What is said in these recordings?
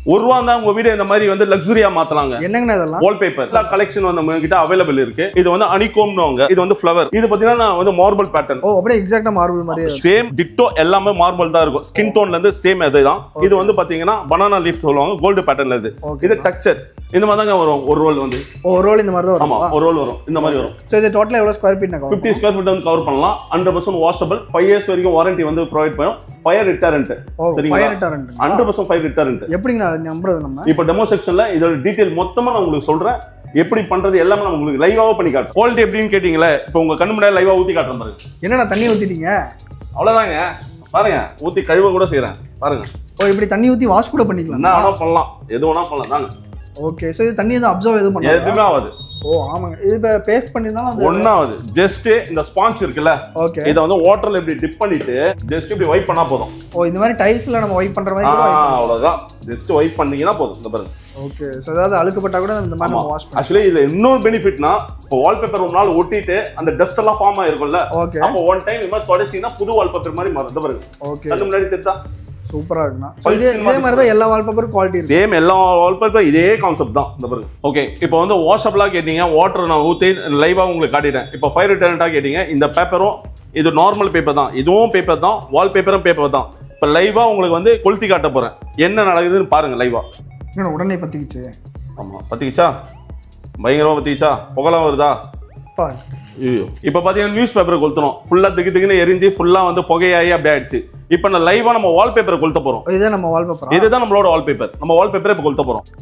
ஒரு ரூபா தான் உங்க வீடு இந்த மாதிரி வந்து லக்ஸுரியா மாத்தலாங்க என்னங்கண்ணா இதெல்லாம் வால்பேப்பர் எல்லா கலெக்ஷன் வந்து நம்ம கிட்ட அவைலபிள் இருக்கு இது வந்து அனிகோம்னுவாங்க இது வந்து ஃப்ளவர் இது பாத்தீங்கன்னா வந்து மார்பிள் பேட்டர்ன் ஓ அப்படியே எக்ஸாக்டா மார்பிள் மாதிரியே இருக்கு. சேம் டிக்டோ எல்லாமே மார்பிள் தான் இருக்கும் ஸ்கின் டோன்ல இருந்து சேம் அதுதான் இது வந்து பாத்தீங்கன்னா பனானா லீஃப் சொல்லுவாங்க கோல்டு பேட்டர்ன்ல இது Okay. இது டக்சர் இந்த மாதிரி தாங்க வரும் ஒரு ரோல் வந்து ஓ ஒரு ரோல் இந்த மாதிரி தான் ஆமா வரும் ஒரு ரோல் வரும் இந்த மாதிரி வரும் ஸோ இது டோட்டலாக எவ்வளோ ஸ்கொயர் ஃபீட் நான் ஃபிஃப்டி ஸ்கொயர் ஃபீட் வந்து கவர் பண்ணலாம் hundred percent washable five years வரைக்கும் வாரண்டி வந்து ப்ரொவைட் பண்ணும் ஃபயர் ரிட்டர்ன்ட் ஓ சரிங்களா? Five retardant hundred percent five retardant எப்படிங்கண்ணா அது நம்புறது நம்ம இப்போ டெமோ செக்ஷன்ல இதோட டீடைல் மொத்தமா நான் உங்களுக்கு சொல்றேன் எப்படி பண்றது எல்லாமே நான் உங்களுக்கு லைவாவே பண்ணி காட்டுறேன் குவாலிட்டி எப்படின்னு கேட்டீங்களே இப்போ உங்க கண்ணு முன்னாடி லைவா ஊத்தி காட்டுறேன் பாருங்க என்னண்ணா தண்ணி ஊற்றிட்டீங்க அவ்வளவுதாங்க பாருங்க ஊத்தி கழுவ கூட செய்றேன் பாருங்க ஓ இப்படி தண்ணி ஊற்றி வாஷ் கூட பண்ணிக்கலாம் என்ன வேணா பண்ணலாம் எது வேணா பண்ணலாம் தாங்க ஓகே ஸோ இது தண்ணி எதுவும் அப்சர்வ் எதுவும் பண்ணாது எதுவுமே ஆகாது ஓ ஆமாங்க இது இப்போ பேஸ்ட் பண்ணியிருந்தாலும் அது ஒன்னாவது ஜஸ்ட் இந்த ஸ்பாஞ்ச் இருக்குல்ல ஓகே இதை வந்து வாட்டர்ல இப்படி டிப் பண்ணிட்டு ஜஸ்ட் இப்படி வைப் பண்ணா போதும் ஓ இந்த மாதிரி டைல்ஸ்ல நம்ம ஒயிட் பண்ற ஆ, மாதிரி கூட அவ்வளவுதான் ஜஸ்ட் வைப் பண்ணீங்கன்னா போதும் இந்த பாருங்க ஓகே ஸோ ஏதாவது அழுக்குப்பட்டா கூட இந்த மாதிரி நம்ம வாஷ் பண்ணலாம் ஆக்சுவலி இதுல இன்னொரு பெனிஃபிட்னா இப்போ வால்பேப்பர் ஒரு நாள் ஒட்டிட்டு அந்த டஸ்ட் எல்லாம் ஃபார்ம் ஆயிருக்கும்ல ஓகே அப்போ ஒன் டைம் இது மாதிரி தொடச்சிங்கன்னா புது வால்பேப்பர் மாதிரி மாறும் இந்த பாருங்க ஓகே கண்ணு முன்னாடி தெரிஞ்சா சூப்பரா இருக்குண்ணா ஸோ இதே இதே மாதிரி தான் எல்லா வால்பேப்பரும் குவாலிட்டி இருக்கு சேம் எல்லா வால்பேப்பர் இதே கான்செப்ட் தான் இந்த பாருங்க ஓகே இப்போ வந்து வாஷப்லா கேட்டீங்க வாட்டர் நான் ஊற்றி லைவா உங்களுக்கு காட்டிட்டேன் இப்போ ஃபைவ் ரிட்டர்ன்ட்டா கேட்டீங்க இந்த பேப்பரும் இது நார்மல் பேப்பர் தான் இதுவும் பேப்பர் தான் வால்பேப்பரும் பேப்பர் தான் இப்போ லைவா உங்களுக்கு வந்து கொளுத்தி காட்ட போறேன் என்ன நடக்குதுன்னு பாருங்க லைவா இன்னும் உடனே பத்திக்கிச்சு ஆமா பத்திக்கிச்சா பயங்கரமா பத்திக்கிச்சா புகலாம் வருதா பா ஐயோ இப்போ பார்த்தீங்கன்னா நியூஸ் பேப்பர் கொளுத்தணும் ஃபுல்லாக திக்கு திக்குன்னு எரிஞ்சு ஃபுல்லாக வந்து புகையாகி அப்படி ஆயிடுச்சு இப்போ நான் லைவாக நம்ம வால்பேப்பரை கொளுத்த போகிறோம் இதுதான் நம்ம வால்பேப்பரா இதுதான் நம்மளோட வால்பேப்பர் நம்ம வால்பேப்பரை இப்போ கொளுத்த போகிறோம்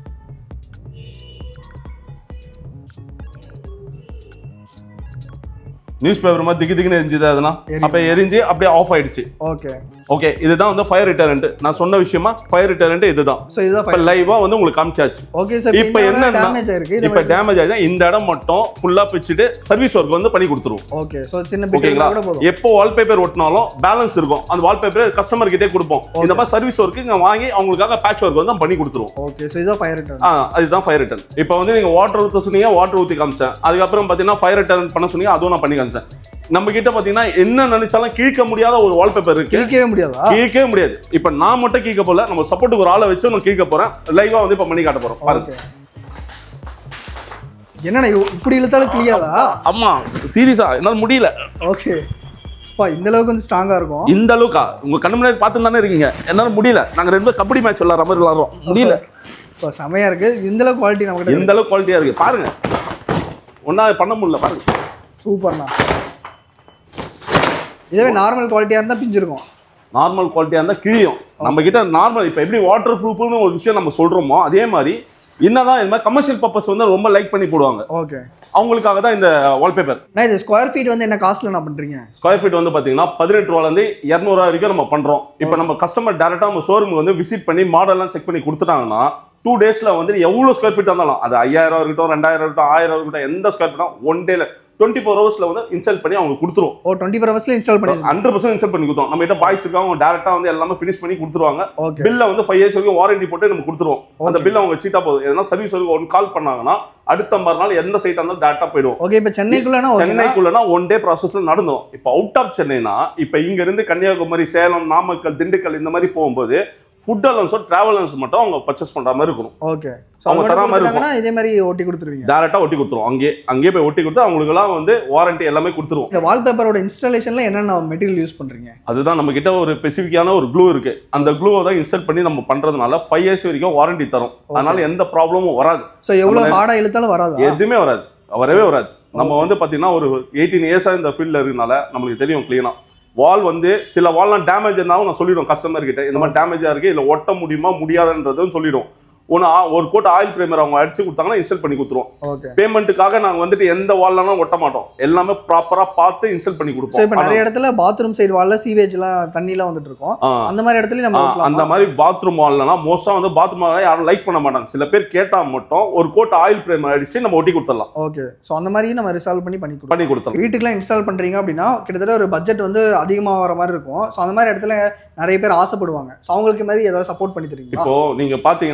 நியூஸ் பேப்பர் மாதிரி திக்கு திக்குன்னு எரிஞ்சுது அதெல்லாம் எரியுது. அப்போ எரிஞ்சு அப்படியே ஆஃப் ஆயிடுச்சு ஓகே ஓகே இதுதான் வந்து ஃபயர் ரிட்டர்ன்ட் நான் சொன்ன விஷயமா ஃபயர் ரிட்டர்ன்ட் இதுதான் ஸோ இதுதான் இப்போ லைவாக வந்து உங்களுக்கு காமிச்சாச்சு ஓகே சார் இப்போ இப்போ என்னன்னா டேமேஜ் ஆயிருக்கு இது இப்போ டேமேஜ் ஆயிடுச்சு இந்த இடம் மட்டும் ஃபுல்லாக பிச்சுட்டு சர்வீஸ் ஒர்க் வந்து பண்ணி கொடுத்துருவோம் ஓகே ஸோ சின்ன பிட் ஓகேங்களா கூட போதும் எப்போ வால்பேப்பர் ஒட்டினாலும் பேலன்ஸ் இருக்கும் அந்த வால்பேப்பர் கஸ்டமர் கிட்டே கொடுப்போம் இந்த மாதிரி சர்வீஸ் ஒர்க்கு இங்க வாங்கி அவங்களுக்காக பேட்ச் ஒர்க் வந்து பண்ணி கொடுத்துருவோம் ஓகே ஸோ இதுதான் ஃபயர் ரிட்டர்ன் ஆ அதுதான் ஃபயர் ரிட்டர்ன் இப்போ வந்து நீங்க வாட்டர் ஊற்ற சொன்னீங்க வாட்டர் ஊற்றி காமிச்சேன் அதுக்கப்புறம் பார்த்தீங்கன்னா ஃபயர் ரிட்டர்ன் பண்ண சொன்னீங்க அதுவும் நான் பண்ணி காமிச்சேன் நம்ம கிட்ட பார்த்தீங்கன்னா என்ன நினைச்சாலும் கிழிக்க முடியாத ஒரு வால்பேப்பர் இருக்கு கிழிக்கவே முடியாதா கிழிக்கவே முடியாது இப்போ நான் மட்டும் கிழிக்க போல நம்ம சப்போர்ட்டுக்கு ஒரு ஆளை வச்சு நான் கிழிக்க போறேன் லைவா வந்து இப்போ பண்ணி காட்ட போறோம் பாருங்க ஓகே என்னண்ணா இவ்- இப்படி இழுத்தாலும் கிளியாதா அம்மா சீரியஸா என்னால் முடியல ஓகே பா இந்த அளவுக்கு வந்து ஸ்ட்ராங்கா இருக்கும் இந்த அளவுக்கா உங்க கண்ணு முன்னாடி பார்த்து தானே இருக்கீங்க என்னால முடியல நாங்க ரெண்டு பேரும் கபடி மேட்ச் விளாடுற மாதிரி விளாடுறோம் முடியல இப்போ செமையா இருக்கு இந்த அளவுக்கு குவாலிட்டி நம்ம கிட்ட எந்த அளவுக்கு குவாலிட்டியா இருக்கு பாருங்க ஒன்னா பண்ண முடியல பாருங்க சூப்பர்ண்ணா இதுவே நார்மல் குவாலிட்டியா இருந்தா பிஞ்சிருக்கும் நார்மல் குவாலிட்டியா இருந்தா கிழியும் நம்ம கிட்ட நார்மல் இப்போ எப்படி வாட்டர் ப்ரூஃப்னு ஒரு விஷயம் நம்ம சொல்றோமோ அதே மாதிரி என்னதான் இந்த மாதிரி கமர்ஷியல் பர்பஸ் வந்து ரொம்ப லைக் பண்ணி போடுவாங்க ஓகே அவங்களுக்காக தான் இந்த வால்பேப்பர் நான் இது ஸ்கொயர் ஃபீட் வந்து என்ன காஸ்ட்ல நான் பண்றீங்க ஸ்கொயர் ஃபீட் வந்து பாத்தீங்கன்னா பதினெட்டு ரூபாலேருந்து இரநூறுவா வரைக்கும் நம்ம பண்றோம் இப்போ நம்ம கஸ்டமர் டேரக்டா நம்ம ஷோரூம் வந்து விசிட் பண்ணி மாடல்லாம் செக் பண்ணி கொடுத்துட்டாங்கன்னா டூ டேஸ்ல வந்து எவ்வளவு ஸ்கொயர் ஃபீட் இருந்தாலும் அது ஐயாயிரம் இருக்கட்டும் ரெண்டாயிரம் இருக்கட்டும் ஆயிரம் இருக்கட்டும் எந்த ஸ்கொயர் ஃபீட்டும் ஒன் டேல டுவெண்ட்டி ஃபோர் ஹவர்ஸ்ல வந்து இன்ஸ்டால் பண்ணி அவங்க கொடுத்துருவோம் ஓ டுவெண்ட்டி ஃபோர் ஹவர்ஸ்ல இன்ஸ்டால் பண்ணி ஹண்ட்ரட் பர்சன்ட் இன்ஸ்டால் பண்ணி கொடுத்தோம் நம்ம கிட்ட பாய்ஸ் இருக்காங்க அவங்க டேரக்டா வந்து எல்லாமே ஃபினிஷ் பண்ணி கொடுத்துருவாங்க ஓகே பில்ல வந்து ஃபைவ் இயர்ஸ் வரைக்கும் வாரண்டி போட்டு நம்ம கொடுத்துருவோம் அந்த பில் அவங்க வச்சுட்டா போதும் எதனா சர்வீஸ் வரைக்கும் ஒன் கால் பண்ணாங்கன்னா அடுத்த மறுநாள் எந்த சைட்டா இருந்தாலும் டேரக்டா போயிடுவோம் ஓகே இப்போ சென்னைக்குள்ளனா ஓகே சென்னைக்குள்ளனா ஒன் டே ப்ராசஸ்ல நடந்தோம் இப்போ அவுட் ஆஃப் சென்னைனா இப்போ இங்க இருந்து கன்னியாகுமரி சேலம் நாமக்கல் திண்டுக்கல் இந்த மாதிரி போகும்போது ஃபுட் அலவன்ஸோ டிராவல் அலவன்ஸ் மட்டும் அவங்க பர்ச்சேஸ் பண்ற மாதிரி இருக்கணும் ஓகே ஸோ அவங்க அவங்க தரா மாதிரி தராங்கன்னா இதே மாதிரி ஓட்டி கொடுத்துருவீங்க டேரக்டா ஒட்டி கொடுத்துருவோம் அங்கேயே அங்கேயே போய் ஒட்டி கொடுத்து அவங்களுக்குலாம் வந்து வாரண்டி எல்லாமே கொடுத்துருவோம் இந்த வால்பேப்பரோட இன்ஸ்டாலேஷன்ல என்னென்ன மெட்டீரியல் யூஸ் பண்றீங்க அதுதான் நம்ம கிட்ட ஒரு ஸ்பெசிஃபிக்கான ஒரு க்ளூ இருக்கு அந்த க்ளூவை தான் இன்ஸ்டால் பண்ணி நம்ம பண்றதுனால ஃபைவ் இயர்ஸ் வரைக்கும் வாரண்டி தரும் அதனால எந்த ப்ராப்ளமும் வராது ஸோ எவ்வளவு ஹார்டா இழுத்தாலும் வராதா எதுவுமே வராது வரவே வராது நம்ம வந்து பாத்தீங்கன்னா ஒரு எயிட்டீன் இயர்ஸா இந்த ஃபீல்ட்ல இருக்கனால நம்மளுக்கு தெரியும் கிளீனா வால் வந்து சில வால்லாம் டேமேஜ் இருந்தாலும் நான் சொல்லிடுவோம் கஸ்டமர் கிட்ட இந்த மாதிரி டேமேஜா இருக்கு இல்ல ஒட்ட முடியுமா முடியாதுன்றதும் சொல்லிடுவோம் ஒன்று ஒரு கோட் ஆயில் பிரேமர் அவங்க அடிச்சு கொடுத்தாங்கன்னா இன்ஸ்டால் பண்ணி கொடுத்துருவோம் ஓகே பேமெண்ட்டுக்காக நாங்க வந்துட்டு எந்த வால்லாம் ஒட்ட மாட்டோம் எல்லாமே ப்ராப்பரா பார்த்து இன்ஸ்டால் பண்ணி ஸோ இப்போ கொடுப்போம் நிறைய இடத்துல பாத்ரூம் சைடு வால்ல சீவேஜ்லாம் தண்ணிலாம் வந்துட்டு இருக்கும் ஆ. அந்த மாதிரி இடத்துல நம்ம ஆ, ஊத்தலாமா? அந்த மாதிரி பாத்ரூம் வால்லாம் மோஸ்டா வந்து பாத்ரூம் வால்லாம் யாரும் லைக் பண்ண மாட்டாங்க சில பேர் கேட்டா மட்டும் ஒரு கோட் ஆயில் பிரேமர் அடிச்சு நம்ம ஒட்டி கொடுத்துடலாம் ஓகே ஸோ அந்த மாதிரி நம்ம ரிசால்வ் பண்ணி பண்ணி கொடுப்போம் பண்ணி கொடுத்துடலாம் வீட்டுக்குலாம் இன்ஸ்டால் பண்றீங்க அப்படின்னா கிட்டத்தட்ட ஒரு பட்ஜெட் வந்து அதிகமாக வர மாதிரி இருக்கும் ஸோ அந்த மாதிரி இடத்துல நிறைய பேர் ஆசைப்படுவாங்க ஸோ அவங்களுக்கு மாதிரி ஏதாவது சப்போர்ட் பண்ணி தருவீங்களா இப்போ நீங்க பாத்தீங்கன்னா இப்போ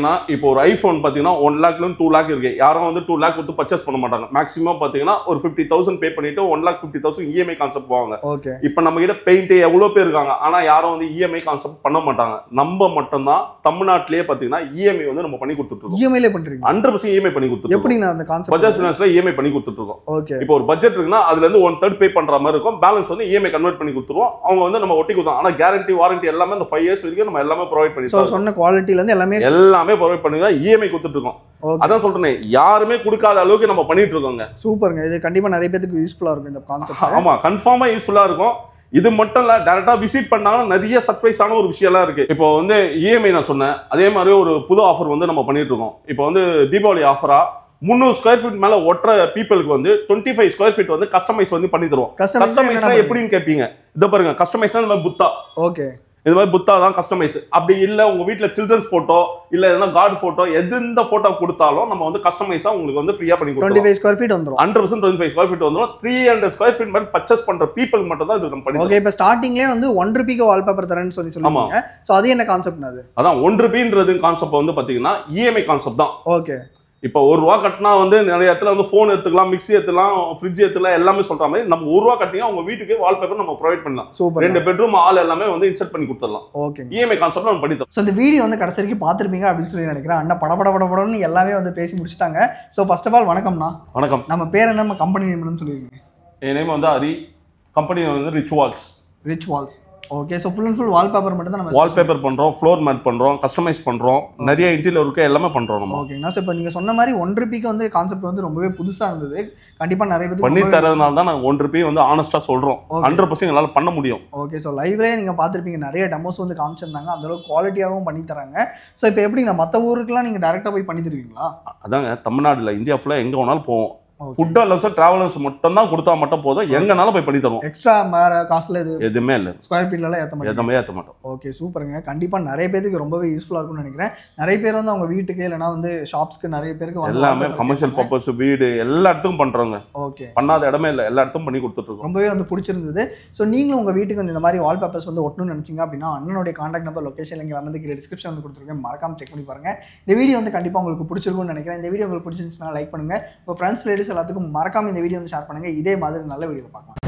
இப்போ ஒரு ஐஃபோன் பார்த்தீங்கன்னா ஒன் லேக்ல டூ லேக் இருக்கு யாரும் வந்து டூ லேக் கொடுத்து பர்ச்சேஸ் பண்ண மாட்டாங்க மேக்ஸிமம் பார்த்தீங்கன்னா ஒரு ஃபிஃப்டி தௌசண்ட் பே பண்ணிட்டு one lakh fifty thousand EMI concept போவாங்க ஓகே இப்போ நம்ம கிட்ட பெயிண்ட் எவ்வளோ பேர் இருக்காங்க ஆனா யாரும் வந்து இஎம்ஐ கான்செப்ட் பண்ண மாட்டாங்க நம்ம மட்டும்தான் தமிழ்நாட்டிலேயே பார்த்தீங்கன்னா இஎம்ஐ வந்து நம்ம பண்ணி கொடுத்துட்டு இருக்கோம் இஎம்ஐலே பண்றீங்க ஹண்ட்ரட் பர்சன்ட் இஎம்ஐ பண்ணி கொடுத்துட்டு இருக்கோம் எப்படிண்ணா அந்த பஜாஜ் கான்செப்ட் ஃபினான்ஸ்ல இஎம்ஐ பண்ணி கொடுத்துட்டு இருக்கோம் ஓகே இப்போ ஒரு பட்ஜெட் இருக்குன்னா அதுல இருந்து ஒன் தேர்ட் பே பண்ற மாதிரி இருக்கும் பேலன்ஸ் வந்து இஎம்ஐ கன்வெர்ட் பண்ணி கொடுத்துருவோம் அவங்க வந்து நம்ம ஒட்டி கொடுத்தோம் ஆனா கேரண்டி வாரண்டி எல்லாமே இந்த ஃபைவ் இயர்ஸ் வரைக்கும் நம்ம எல்லாமே ப்ரொவைட் பண்ணி ஸோ தரோம். சொன்ன குவாலிட்டில இருந்து எல்லாமே எல்லாமே ப்ரொவைட் பண்ணி தான் இஎம்ஐ கொடுத்துட்டு இருக்கோம் ஓகே அதான் சொல்றேன் யாருமே கொடுக்காத அளவுக்கு நம்ம பண்ணிட்டு இருக்கோங்க சூப்பருங்க இது கண்டிப்பா நிறைய பேருக்கு யூஸ்ஃபுல்லா இருக்கும் இந்த கான்செப்ட் ஆமா கன்ஃபார்மா யூஸ்ஃபுல்லா இருக்கும் இது மட்டும் இல்ல டேரக்டா விசிட் பண்ணாலும் நிறைய சர்ப்ரைஸான ஒரு விஷயம்லாம் இருக்கு இப்போ வந்து இஎம்ஐ நான் சொன்னேன் அதே மாதிரி ஒரு புது ஆஃபர் வந்து நம்ம பண்ணிட்டு இருக்கோம் இப்போ வந்து தீபாவளி ஆஃபரா முந்நூறு ஸ்கொயர் ஃபீட் மேல ஒட்டுற பீப்புளுக்கு வந்து டுவெண்ட்டி ஃபைவ் ஸ்கொயர் ஃபீட் வந்து கஸ்டமைஸ் வந்து பண்ணி தருவோம் கஸ்டமைஸ்னா எப்படின்னு கேட்பீங்க இதை பாருங்க கஸ்டமைஸ்னா இந்த மாதிரி புத்தா ஓகே இது மாதிரி புத்தா தான் கஸ்டமைஸ் அப்படி இல்ல உங்க வீட்ல சில்ட்ரன்ஸ் போட்டோ இல்ல எதனா காட் போட்டோ எது இந்த போட்டோ கொடுத்தாலும் நம்ம வந்து கஸ்டமைஸா உங்களுக்கு வந்து ஃப்ரீயா பண்ணி டுவெண்ட்டி கொடுத்துருவோம் ஃபைவ் ஸ்கொயர் ஃபீட் வந்துரும் hundred percent twenty five square feet வந்துடும் த்ரீ ஹண்ட்ரட் ஸ்கொயர் ஃபீட் மாதிரி பர்ச்சேஸ் பண்ற பீப்புள் மட்டும் தான் இது நம்ம பண்ணி ஓகே இப்போ ஸ்டார்டிங்லேயே வந்து ஒன் ருபிக்கு வால்பேப்பர் தரேன்னு சொல்லி சொல்லுவாங்க ஸோ அது என்ன கான்செப்ட் அது அதான் ஒன் ருபின்றது கான்செப்ட் வந்து பாத்தீங்கன்னா இஎம்ஐ கான்செப்ட் தான் ஓகே இப்போ ஒரு ரூபா கட்டினா வந்து நிறைய இடத்துல வந்து ஃபோன் எடுத்துக்கலாம் மிக்ஸி எடுத்துக்கலாம் ஃப்ரிட்ஜ் எடுத்துக்கலாம் எல்லாமே சொல்ற மாதிரி நம்ம ஒரு ரூபா கட்டினா உங்க வீட்டுக்கு வால்பேப்பர் நம்ம ப்ரொவைட் பண்ணலாம் சூப்பர் ரெண்டு பெட்ரூம் ஆல் எல்லாமே வந்து இன்செர்ட் பண்ணி கொடுத்துடலாம் ஓகே இஎம்ஐ கான்செப்ட் நம்ம பண்ணி தரோம் ஸோ இந்த வீடியோ வந்து கடைசி வரைக்கும் பார்த்துருப்பீங்க அப்படின்னு சொல்லி நினைக்கிறேன் அண்ணா படபட படபடன்னு எல்லாமே வந்து பேசி முடிச்சிட்டாங்க ஸோ ஃபர்ஸ்ட் ஆஃப் ஆல் வணக்கம்ண்ணா வணக்கம் நம்ம பேர் என்ன நம்ம கம்பெனி நேம்னு சொல்லியிருக்கீங்க என் நேம் வந்து ஹரி கம்பெனி வந்து Rich Walls Rich Walls okay so full and full wallpaper மட்டும் தான் நம்ம வால்பேப்பர் பண்றோம் ஃப்ளோர் மேட் பண்றோம் கஸ்டமைஸ் பண்றோம் நிறைய இன்டீரியர் ஒர்க்கு எல்லாமே பண்றோம் நம்ம ஓகேங்கண்ணா ஸோ இப்போ நீங்கள் சொன்ன மாதிரி ஒன் ருபிக்கு வந்து கான்செப்ட் வந்து ரொம்பவே புதுசாக இருந்தது கண்டிப்பாக நிறைய பேருக்கு பண்ணி ரொம்பவே- தரதுனால தான் நாங்கள் ஒன் ருபி வந்து ஆனஸ்டா சொல்றோம் Okay. ஹண்ட்ரட் பர்சன்ட் எங்களால் பண்ண முடியும் ஓகே ஸோ லைவ்லேயே நீங்கள் பார்த்துருப்பீங்க நிறைய டெமோஸ் வந்து காமிச்சிருந்தாங்க அந்தளவுக்கு குவாலிட்டியாகவும் பண்ணி தராங்க ஸோ இப்போ எப்படிங்க மற்ற ஊருக்குலாம் நீங்கள் டேரெக்டாக போய் பண்ணி தருவீங்களா அதாங்க தமிழ்நாடுல இந்தியா ஃபுல்லா எங்க வேணாலும் போவோம் Okay. ஃபுட் அலவன்ஸ் டிராவலன்ஸ் மட்டும் தான் கொடுத்தா மட்டும் போதும் எங்கனாலும் போய் பண்ணி தருவோம் எக்ஸ்ட்ரா வேறு காசில் இது எதுவுமே இல்லை ஸ்கொயர் ஃபீட்லலாம் ஏற்ற மாட்டேங்க எதுவுமே ஏற்ற மாட்டோம் ஓகே சூப்பருங்க கண்டிப்பாக நிறைய பேருக்கு ரொம்பவே யூஸ்ஃபுல்லாக இருக்கும்னு நினைக்கிறேன் நிறைய பேர் வந்து அவங்க வீட்டுக்கு இல்லைனா வந்து ஷாப்ஸ்க்கு நிறைய பேருக்கு வந்து எல்லாமே order கமர்ஷியல் பண்ணிருக்காங்க. பர்பஸ் வீடு எல்லா இடத்துக்கும் பண்றோங்க ஓகே பண்ணாத இடமே இல்லை எல்லா இடத்துக்கும் பண்ணி கொடுத்துட்டு இருக்கோம் ரொம்பவே வந்து பிடிச்சிருந்தது ஸோ நீங்களும் உங்கள் வீட்டுக்கு வந்து இந்த மாதிரி வால்பேப்பர்ஸ் வந்து ஒட்டணும்னு நினச்சிங்க அப்படின்னா அண்ணனுடைய காண்டாக்ட் நம்பர் லொக்கேஷன் இங்கே வந்து கீழே டிஸ்கிரிப்ஷன் வந்து கொடுத்துருக்கேன் மறக்காம செக் பண்ணி பாருங்க இந்த வீடியோ வந்து கண்டிப்பாக உங்களுக்கு பிடிச்சிருக்கும்னு நினைக்கிறேன் இந்த வீடியோ உங்களுக்கு பிடிச்சிருந்துச்சுன்னா லைக் பண்ணுங்க உங்கள் ஃப்ரெண்ட்ஸ் லேடிஸ் எல்லாத்துக்கும் மறக்காம இந்த வீடியோ வந்து ஷேர் பண்ணுங்க இதே மாதிரி நல்ல வீடியோ பார்க்கலாம்